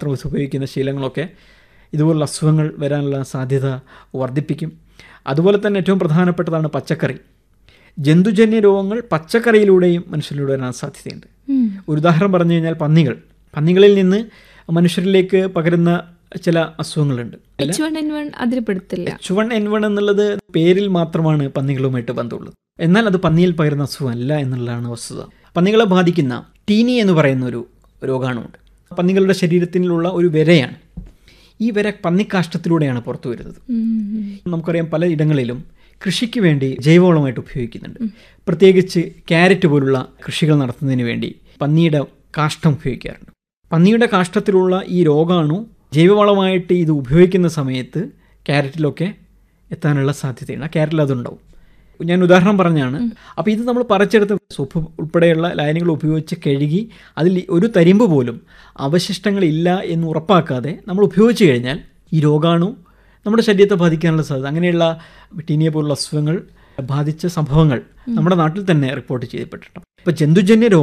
മാത്രം ഉപയോഗിക്കുന്ന ശീലങ്ങളൊക്കെ ഇതുപോലുള്ള അസുഖങ്ങൾ വരാനുള്ള സാധ്യത വർദ്ധിപ്പിക്കും അതുപോലെ തന്നെ ഏറ്റവും പ്രധാനപ്പെട്ടതാണ് പച്ചക്കറി ജന്തുജന്യ രോഗങ്ങൾ പച്ചക്കറിയിലൂടെയും മനുഷ്യരിലൂടെ വരാൻ സാധ്യതയുണ്ട് ഉം. ഒരു ഉദാഹരണം പറഞ്ഞു കഴിഞ്ഞാൽ പന്നികൾ പന്നികളിൽ നിന്ന് മനുഷ്യരിലേക്ക് പകരുന്ന ചില അസുഖങ്ങളുണ്ട് എച്ച് വൺ എൻ വൺ അതിൽ പെടുത്തില്ല എച്ച് വൺ എൻ വൺ എന്നുള്ളത് പേരിൽ മാത്രമാണ് പന്നികളുമായിട്ട് ബന്ധമുള്ളത് എന്നാൽ അത് പന്നിയിൽ പകരുന്ന അസുഖമല്ല എന്നുള്ളതാണ് വസ്തുത പന്നികളെ ബാധിക്കുന്ന ടീനി എന്ന് പറയുന്ന ഒരു രോഗാണുണ്ട് പന്നികളുടെ ശരീരത്തിലുള്ള ഒരു വരയാണ് ഈ വര പന്നിക്കാഷ്ടത്തിലൂടെയാണ് പുറത്തു വരുന്നത് ഉം. നമുക്കറിയാം പല ഇടങ്ങളിലും കൃഷിക്ക് വേണ്ടി ജൈവവളമായിട്ട് ഉപയോഗിക്കുന്നുണ്ട് പ്രത്യേകിച്ച് ക്യാരറ്റ് പോലുള്ള കൃഷികൾ നടത്തുന്നതിന് വേണ്ടി പന്നിയുടെ കാഷ്ടം ഉപയോഗിക്കാറുണ്ട് പന്നിയുടെ കാഷ്ടത്തിലുള്ള ഈ രോഗാണു ജൈവവളമായിട്ട് ഇത് ഉപയോഗിക്കുന്ന സമയത്ത് ക്യാരറ്റിലൊക്കെ എത്താനുള്ള സാധ്യതയുണ്ട് ആ ക്യാരറ്റിൽ അതുണ്ടാവും ഞാൻ ഉദാഹരണം പറഞ്ഞാണ് അപ്പോൾ ഇത് നമ്മൾ പറിച്ചെടുത്ത് സോപ്പ് ഉൾപ്പെടെയുള്ള ലായനികൾ ഉപയോഗിച്ച് കഴുകി അതിൽ ഒരു തരിമ്പ് പോലും അവശിഷ്ടങ്ങളില്ല എന്ന് ഉറപ്പാക്കാതെ നമ്മൾ ഉപയോഗിച്ച് കഴിഞ്ഞാൽ ഈ രോഗാണു നമ്മുടെ ശരീരത്തെ ബാധിക്കാനുള്ള സാധ്യത അങ്ങനെയുള്ള ടീനിയ പോലുള്ള അസുഖങ്ങൾ ബാധിച്ച സംഭവങ്ങൾ നമ്മുടെ നാട്ടിൽ തന്നെ റിപ്പോർട്ട് ചെയ്യപ്പെട്ടിട്ടുണ്ട് ഇപ്പോൾ ജന്തുജന്യ രോഗം